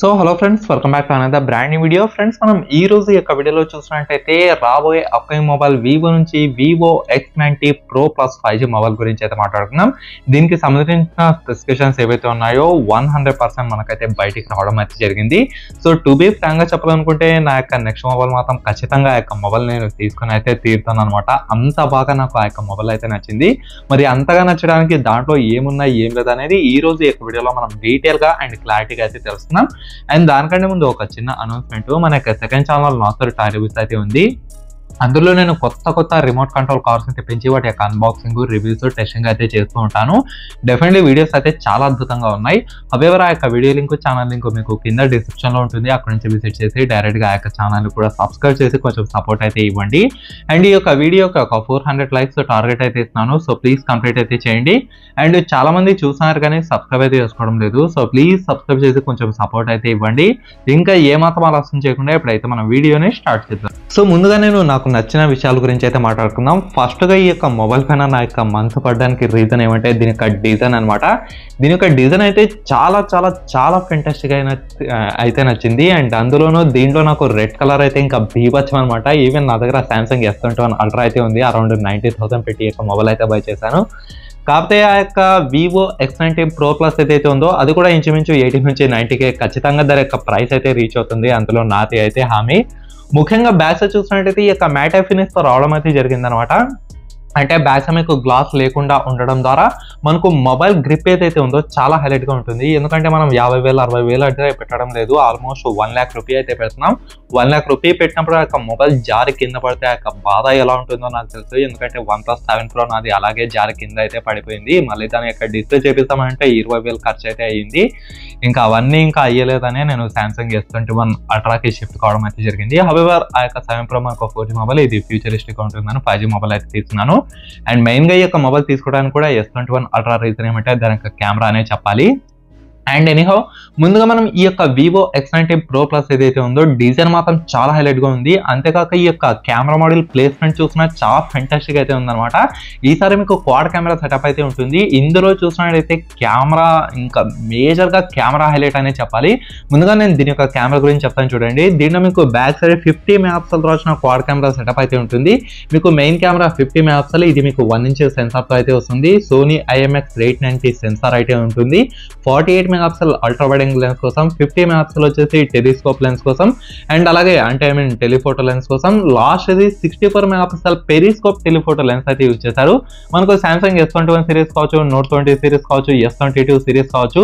so hello friends welcome back to another brand new video friends మనం ఈ రోజు ఈ యొక్క వీడియోలో చూసినట్టయితే రాబోయే అప్కమింగ్ మొబైల్ వివో నుంచి Vivo X ninety Pro Plus five G mobile గురించి అయితే మాట్లాడుకుందాం దీనికి సంబంధించిన స్పెసిఫికేషన్స్ ఏవైతే ఉన్నాయో వన్ హండ్రెడ్ పర్సెంట్ మనకైతే బయటికి రావడం అయితే జరిగింది సో టు బీ ఫ్రాంక్గా చెప్పాలనుకుంటే నా యొక్క నెక్స్ట్ మొబైల్ మాత్రం ఖచ్చితంగా ఆ యొక్క మొబైల్ నేను తీసుకుని అయితే తీరుతాను అనమాట అంత బాగా నాకు ఆ యొక్క మొబైల్ అయితే నచ్చింది మరి అంతగా నచ్చడానికి దాంట్లో ఏమున్నాయి ఏం లేదు అనేది ఈ రోజు ఈ యొక్క వీడియోలో మనం డీటెయిల్గా అండ్ క్లారిటీగా అయితే తెలుస్తున్నాం అండ్ దానికంటే ముందు ఒక చిన్న అనౌన్స్మెంట్ మన యొక్క second channel Nasar toy reviews అయితే ఉంది అందులో నేను కొత్త కొత్త రిమోట్ కంట్రోల్ కార్స్ తెప్పించి వాటి యొక్క అన్బాక్సింగ్ రివ్యూస్ టెస్టింగ్ అయితే చేస్తూ ఉంటాను డెఫినెట్లీ వీడియోస్ అయితే చాలా అద్భుతంగా ఉన్నాయి అవేవర్ ఆ యొక్క వీడియో లింక్ ఛానల్ లింక్ మీకు కింద డిస్క్రిప్షన్ లో ఉంటుంది అక్కడ నుంచి విజిట్ చేసి డైరెక్ట్ గా ఆ యొక్క ఛానల్ కూడా సబ్స్క్రైబ్ చేసి కొంచెం సపోర్ట్ అయితే ఇవ్వండి అండ్ ఈ యొక్క వీడియోకి ఒక ఫోర్ హండ్రెడ్ లైక్స్ టార్గెట్ అయితే ఇస్తున్నాను సో ప్లీజ్ కంప్లీట్ అయితే చేయండి అండ్ చాలా మంది చూస్తున్నారు కానీ సబ్స్క్రైబ్ అయితే చేసుకోవడం లేదు సో ప్లీజ్ సబ్స్క్రైబ్ చేసి కొంచెం సపోర్ట్ అయితే ఇవ్వండి ఇంకా ఏమాత్రం ఆలస్యం చేయకుండా ఇప్పుడైతే మన వీడియోని స్టార్ట్ చేద్దాం సో ముందుగా నేను నాకు నచ్చిన విషయాల గురించి అయితే మాట్లాడుకుందాం ఫస్ట్గా ఈ యొక్క మొబైల్ పైన నా యొక్క మనసు పడడానికి రీజన్ ఏమంటే దీని యొక్క డిజైన్ అనమాట దీని యొక్క డిజైన్ అయితే చాలా చాలా చాలా ఫెంటాస్టిక్ అయిన అయితే నచ్చింది అండ్ అందులోనూ దీంట్లో నాకు రెడ్ కలర్ అయితే ఇంకా బీభత్సం అనమాట ఈవెన్ నా దగ్గర Samsung S twenty one Ultra అయితే ఉంది అరౌండ్ నైంటీ థౌసండ్ పెట్టి ఈ యొక్క మొబైల్ అయితే బై చేశాను కాకపోతే ఆ యొక్క Vivo X ninety Pro Plus ఏదైతే ఉందో అది కూడా ఇంచుమించు ఎయిటీ నుంచి నైంటీకే ఖచ్చితంగా దాని యొక్క ప్రైస్ అయితే రీచ్ అవుతుంది అందులో నాది అయితే హామీ ముఖ్యంగా బ్యాక్ సైడ్ చూసినట్టయితే ఈ యొక్క మ్యాట్ ఫినిష్ తో రావడం అయితే జరిగిందనమాట అంటే బ్యాక్ సైడ్ మీకు గ్లాస్ లేకుండా ఉండడం ద్వారా మనకు మొబైల్ గ్రిప్ ఏదైతే ఉందో చాలా హైలైట్ గా ఉంటుంది ఎందుకంటే మనం యాభై వేలు అరవై వేలు అయితే పెట్టడం లేదు ఆల్మోస్ట్ వన్ ల్యాక్ రూపీ అయితే పెడుతున్నాం వన్ ల్యాక్ రూపీ పెట్టినప్పుడు ఆ యొక్క మొబైల్ జారి కింద పడితే ఆ యొక్క బాధ ఎలా ఉంటుందో నాకు తెలుసు ఎందుకంటే వన్ ప్లస్ సెవెన్ ప్రో నాది అలాగే జారి కింద అయితే పడిపోయింది మళ్ళీ దాని యొక్క డిస్ప్లే చేపిస్తామంటే ఇరవై వేలు ఖర్చు అయితే అయ్యింది ఇంకా అవన్నీ ఇంకా అయ్యలేదని నేను సామ్సంగ్ ఎస్ ట్వంటీ వన్ అల్ట్రాకి షిఫ్ట్ కావడం అయితే జరిగింది హవెవర్ ఆ యొక్క సెవెన్ ప్రో మనకు ఫోర్ జీ మొబైల్ ఇది ఫ్యూచరిస్టిక్ ఉంటుందని ఫైవ్ జీ మొబైల్ అయితే తీసుకున్నాను అండ్ మెయిన్ గా ఈ యొక్క మొబైల్ తీసుకోవడానికి కూడా S twenty one Ultra reason ఏమంటే దాని యొక్క కెమెరా అనే చెప్పాలి అండ్ ఎనీహౌ ముందుగా మనం ఈ యొక్క Vivo X ninety Pro Plus ఏదైతే ఉందో డిజైన్ మాత్రం చాలా హైలైట్ గా ఉంది అంతేకాక ఈ యొక్క కెమెరా మోడల్ ప్లేస్మెంట్ చూసినా చాలా ఫెంటాస్టిక్ అయితే ఉందన్నమాట ఈసారి మీకు క్వాడ్ కెమెరా సెటప్ అయితే ఉంటుంది ఇందులో చూసినట్టయితే కెమెరా ఇంకా మేజర్ గా కెమెరా హైలైట్ అనే చెప్పాలి ముందుగా నేను దీని యొక్క కెమెరా గురించి చెప్తాను చూడండి దీంట్లో మీకు బ్యాక్ సైడ్ ఫిఫ్టీ మెగాపిక్సెల్ వచ్చిన క్వాడ్ కెమెరా సెటప్ అయితే ఉంటుంది మీకు మెయిన్ కెమెరా ఫిఫ్టీ మెగాపిక్సెల్ ఇది మీకు వన్ ఇంచ్ సెన్సార్ తో అయితే వస్తుంది Sony IMX eight ninety sensor అయితే ఉంటుంది forty eight megapixel ultra wide angle lens కోసం ఫిఫ్టీ మెగాపిక్సెల్ వచ్చేసి టెలిస్కోప్ లెన్స్ కోసం అండ్ అలాగే అంటే ఐ మీన్ టెలిఫోటో లెన్స్ కోసం లాస్ట్ ఇది sixty four megapixel periscope telephoto lens అయితే యూజ్ చేశారు మనకు Samsung S twenty one series కావచ్చు నోట్ ట్వంటీ సిరీస్ కావచ్చు ఎస్ ట్వంటీ టూ సిరీస్ కావచ్చు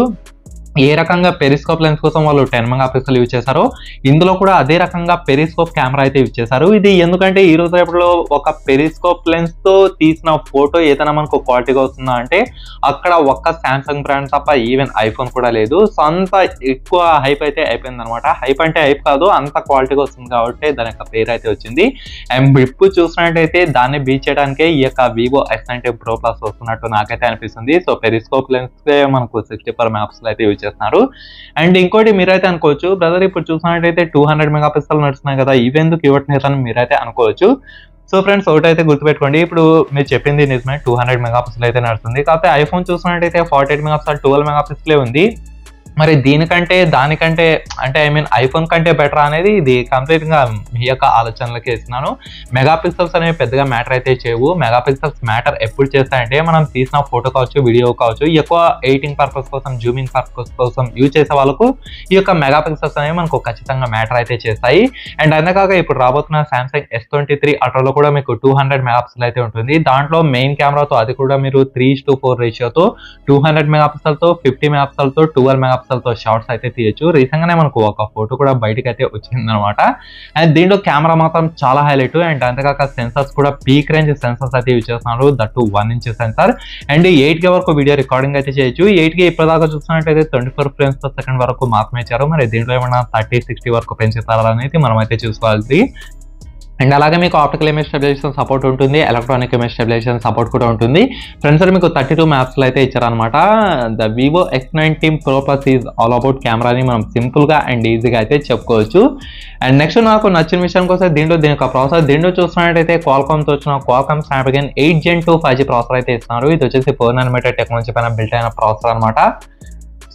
ఏ రకంగా పెరిస్కోప్ లెన్స్ కోసం వాళ్ళు టెన్ మెగా పిక్సెల్ యూజ్ చేశారో ఇందులో కూడా అదే రకంగా పెరిస్కోప్ కెమెరా అయితే యూజ్ చేశారు ఇది ఎందుకంటే ఈ రోజు రేపట్లో ఒక పెరిస్కోప్ లెన్స్ తో తీసిన ఫోటో ఏదైనా మనకు క్వాలిటీగా వస్తుందా అంటే అక్కడ ఒక్క సామ్సంగ్ బ్రాండ్ తప్ప ఈవెన్ ఐఫోన్ కూడా లేదు సో అంత ఎక్కువ హైప్ అయితే అయిపోయింది అనమాట హైప్ అంటే హైప్ కాదు అంత క్వాలిటీగా వస్తుంది కాబట్టి దాని యొక్క పేరు అయితే వచ్చింది అండ్ ఇప్పుడు చూసినట్టయితే దాన్ని బీచ్ చేయడానికే ఈ యొక్క Vivo X ninety Pro Plus వస్తున్నట్టు నాకైతే అనిపిస్తుంది సో పెరిస్కోప్ లెన్స్ మనకు సిక్స్టీ ఫోర్ మెగాపిక్సెల్ అయితే యూజ్ చేస్తున్నారు అండ్ ఇంకోటి మీరైతే అనుకోవచ్చు బ్రదర్ ఇప్పుడు చూసినట్టయితే టూ హండ్రెడ్ మెగా పిక్సెల్ నడుస్తున్నాయి కదా ఇవెందుకు ఇవ్వట్లేదని మీరైతే అనుకోవచ్చు సో ఫ్రెండ్స్ ఒకటి అయితే గుర్తుపెట్టుకోండి ఇప్పుడు మీరు చెప్పింది నిజమే టూ హండ్రెడ్ మెగా పిక్సెల్ అయితే నడుస్తుంది కాకపోతే ఐఫోన్ చూసినట్టయితే forty eight megapixel twelve మెగా పిక్సెలే ఉంది మరి దీనికంటే దానికంటే అంటే ఐ మీన్ ఐఫోన్ కంటే బెటర్ అనేది ఇది కంప్లీట్గా మీ యొక్క ఆలోచనలకి ఇస్తున్నాను మెగా పిక్సెల్స్ అనేవి పెద్దగా మ్యాటర్ అయితే చేయవు మెగా పిక్సెల్స్ మ్యాటర్ ఎప్పుడు చేస్తాయంటే మనం తీసిన ఫోటో కావచ్చు వీడియో కావచ్చు ఎక్కువ ఎయిటింగ్ పర్పస్ కోసం జూమింగ్ పర్పస్ కోసం యూజ్ చేసే వాళ్ళకు ఈ యొక్క మెగా పిక్సెల్స్ అనేవి మనకు ఖచ్చితంగా మ్యాటర్ అయితే చేస్తాయి అండ్ అంతేకాక ఇప్పుడు రాబోతున్న సామ్సంగ్ ఎస్ ట్వంటీ త్రీ అల్ట్రాలో కూడా మీకు టూ హండ్రెడ్ మెగాపిక్సెల్ అయితే ఉంటుంది దాంట్లో మెయిన్ కెమెరాతో అది కూడా మీరు త్రీ టు ఫోర్ రేషియోతో టూ హండ్రెడ్ మెగాపిక్సెల్తో ఫిఫ్టీ మెగాపిక్సెల్తో ట్వెల్వ్ మెగాపిక్సెల్ తో షార్ట్స్ అయితే తీయచ్చు రీసెంట్ గానే మనకు ఒక ఫోటో కూడా బయటకి అయితే వచ్చింది అనమాట అండ్ దీంట్లో కెమెరా మాత్రం చాలా హైలైట్ అండ్ అంతేకాక సెన్సర్స్ కూడా పీక్ రేంజ్ సెన్సర్స్ అయితే యూజ్ చేస్తున్నారు that one inch sensor and eight K వరకు వీడియో రికార్డింగ్ అయితే చేయొచ్చు ఎయిట్ కే ఇప్పటిదాకా చూసినట్టయితే twenty four frames per second వరకు మాత్రమే ఇచ్చారు మరి దీంట్లో ఏమైనా థర్టీ సిక్స్టీ వరకు పెంచుతారా అనేది మనం అయితే చూసుకోవాలి అండ్ అలాగే మీకు ఆప్టికల్ ఇమేజ్ స్టెబిలైజేషన్ సపోర్ట్ ఉంటుంది ఎలక్ట్రానిక్ ఇమేజ్ స్టెబిలైజేషన్ సపోర్ట్ కూడా ఉంటుంది ఫ్రెండ్స్ మీకు థర్టీ టూ మ్యాప్స్లో అయితే ఇచ్చారనమాట the Vivo X nineteen Pro Plus is all about కెమెరాని మనం సింపుల్గా అండ్ ఈజీగా అయితే చెప్పుకోవచ్చు అండ్ నెక్స్ట్ నాకు నచ్చిన విషయానికి వస్తే దీంట్లో దీని యొక్క ప్రాసెసర్ దీంట్లో చూస్తున్నట్టయితే క్వాల్కామ్తో వచ్చిన Qualcomm Snapdragon eight gen two five G processor అయితే ఇస్తున్నారు ఇది వచ్చేసి ఫోర్ నానోమీటర్ టెక్నాలజీ పైన బిల్ట్ అయిన ప్రాసెసర్ అనమాట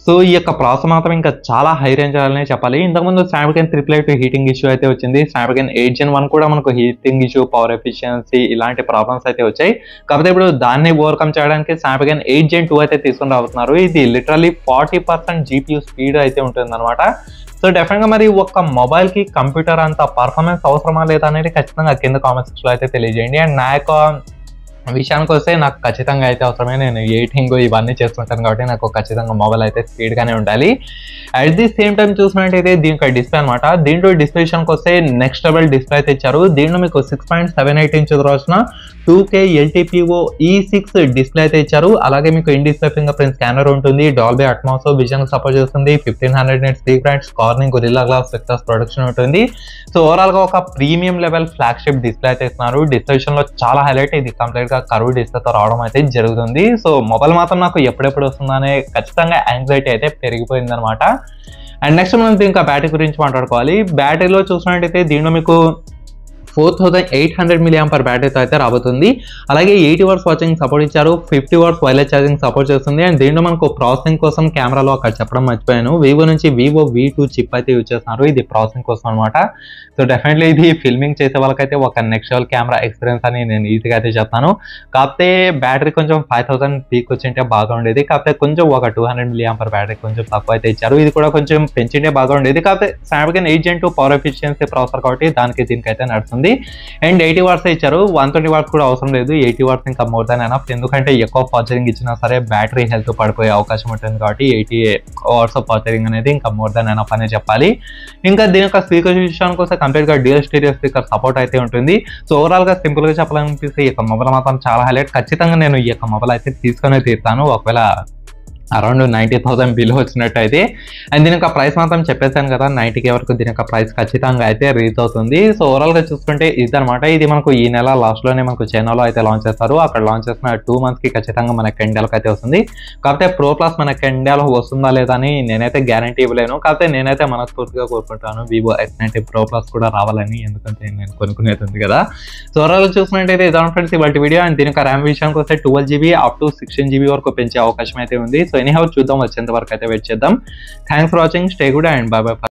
సో ఈ యొక్క ప్రాసెస్ మాత్రం ఇంకా చాలా హై రేంజ్ అనే చెప్పాలి ఇంతకుముందు Snapdragon triple eight heating issue అయితే వచ్చింది స్నాప్డ్రాగన్ ఎయిట్ జెన్ వన్ కూడా మనకు హీటింగ్ ఇష్యూ పవర్ ఎఫిషియన్సీ ఇలాంటి ప్రాబ్లమ్స్ అయితే వచ్చాయి కాకపోతే ఇప్పుడు దాన్ని ఓవర్కమ్ చేయడానికి స్నాప్డ్రాగన్ ఎయిట్ జెన్ టూ అయితే తీసుకుని రాబోతున్నారు ఇది literally forty percent GPU speed అయితే ఉంటుంది అనమాట సో డెఫినెట్గా మరి ఒక మొబైల్కి కంప్యూటర్ అంత పర్ఫార్మెన్స్ అవసరమా లేదా అనేది ఖచ్చితంగా కింద కామెంట్స్లో అయితే తెలియజేయండి అండ్ నా యొక్క విషయానికి వస్తే నాకు ఖచ్చితంగా అయితే అవసరమే నేను ఎయిటింగ్ ఇవన్నీ చేస్తుంటాను కాబట్టి నాకు ఖచ్చితంగా మొబైల్ అయితే స్పీడ్గానే ఉండాలి అట్ ది సేమ్ టైం చూసినట్టయితే దీనికి డిస్ప్లే అనమాట దీంట్లో డిస్ప్లే విషయానికి వస్తే నెక్స్ట్ లెవెల్ డిస్ప్లే అయితే ఇచ్చారు దీంట్లో మీకు six point seven eight inch వచ్చిన two K LTPO E six display అయితే ఇచ్చారు అలాగే మీకు in display fingerprint scanner ఉంటుంది డాల్బీ అట్మాస్ విజన్ సపోర్ట్ చేస్తుంది fifteen hundred nits peak bright Corning Gorilla glass Victus protection ఉంటుంది సో ఓవరాల్ గా ఒక ప్రీమియం లెవెల్ ఫ్లాగ్షిప్ డిస్ప్లే అయితే ఇస్తున్నారు డిస్ప్లే విషయంలో చాలా హైలైట్ ఇది కంప్లీట్ గా కరువు డిస్ప్లేతో రావడం అయితే జరుగుతుంది సో మొబైల్ మాత్రం నాకు ఎప్పుడెప్పుడు వస్తుందనే ఖచ్చితంగా యాంగ్జైటీ అయితే పెరిగిపోయింది అనమాట అండ్ నెక్స్ట్ మనం దీనికి బ్యాటరీ గురించి మాట్లాడుకోవాలి బ్యాటరీలో చూసినట్టయితే దీంట్లో మీకు four thousand eight hundred milliampere బ్యాటరీతో అయితే రాబోతుంది అలాగే ఎయిటీ వర్స్ వాచింగ్ సపోర్ట్ ఇచ్చారు fifty watts wireless charging support చేస్తుంది అండ్ దీంట్లో మనకు ప్రాసెసింగ్ కోసం కెమెరాలో అక్కడ చెప్పడం మర్చిపోయాను వివో నుంచి వివో వి టూ చిప్ అయితే యూజ్ చేస్తున్నారు ఇది ప్రాసెసింగ్ కోసం అనమాట సో డెఫినెట్లీ ఇది ఫిల్మింగ్ చేసే వాళ్ళకైతే ఒక నెక్స్ట్ లెవెల్ కెమెరా ఎక్స్పీరియన్స్ అని నేను ఈజీగా అయితే చెప్తాను కాకపోతే బ్యాటరీ కొంచెం ఫైవ్ థౌసండ్ పీక్ వచ్చింటే బాగా ఉండేది కాకపోతే కొంచెం ఒక two hundred milliampere battery కొంచెం తక్కువ అయితే ఇచ్చారు ఇది కూడా కొంచెం పెంచింటే బాగా ఉండేది కాకపోతే Snapdragon eight gen two power efficiency processor కాబట్టి దానికి దీనికైతే నడుస్తుంది అండ్ ఎయిటీ వాట్స్ ఇచ్చారు వన్ ట్వంటీ వాట్స్ కూడా అవసరం లేదు ఎయిటీ వాట్స్ ఇంకా మోర్ దాన్ ఎనఫ్ ఎందుకంటే ఎక్కువ ఫార్చరింగ్ ఇచ్చినా సరే బ్యాటరీ హెల్త్ పడిపోయే అవకాశం ఉంటుంది కాబట్టి ఎయిటీ వాట్స్ ఆఫ్ ఫార్చరింగ్ అనేది ఇంకా మోర్ దాన్ ఎనఫ్ అనే చెప్పాలి ఇంకా దీని యొక్క స్పీకర్ విషయానికి వస్తే కంప్లీట్ గా డ్యూయల్ స్టీరియో స్పీకర్ సపోర్ట్ అయితే ఉంటుంది సో ఓవరాల్ గా సింపుల్ గా చెప్పాలనిపిస్తే ఈ యొక్క మొబైల్ మాత్రం చాలా హైలైట్ ఖచ్చితంగా నేను ఈ యొక్క మొబైల్ అయితే తీసుకొని తీరుతాను ఒకవేళ అరౌండ్ నైంటీ థౌసండ్ బిల్ వచ్చినట్టయితే అండ్ దీని యొక్క ప్రైస్ మాత్రం చెప్పేసాను కదా నైంటీకి వరకు దీని యొక్క ప్రైస్ ఖచ్చితంగా అయితే రీచ్ అవుతుంది సో ఓవరాల్గా చూసుకుంటే ఇదనమాట ఇది మనకు ఈ నెల లాస్ట్లోనే మనకు చైనాలో అయితే లాంచ్ చేస్తారు అక్కడ లాంచ్ చేసిన టూ మంత్స్కి ఖచ్చితంగా మనకి ఇండియాలోకి అయితే వస్తుంది కాకపోతే ప్రో ప్లస్ మనకి ఇండియాలో వస్తుందా లేదా అని నేనైతే గ్యారంటీ ఇవ్వలేను కాకపోతే నేనైతే మనస్ఫూర్తిగా కోరుకుంటాను Vivo X ninety Pro Plus కూడా రావాలని ఎందుకంటే నేను కొనుక్కునేది ఉంది కదా సో ఓవరాల్ చూసుకున్నట్టయితే ఇదాన్ ఫ్రెండ్స్ ఇవాళ వీడియో అండ్ దీని యొక్క ర్యామ్ విషయానికి వస్తే twelve GB up to sixteen GB వరకు పెంచే అవకాశం అయితే ఉంది సో ఎనీ హౌ చూద్దాం వచ్చేంత వరకు అయితే వెయిట్ చేద్దాం thanks for watching stay good and bye bye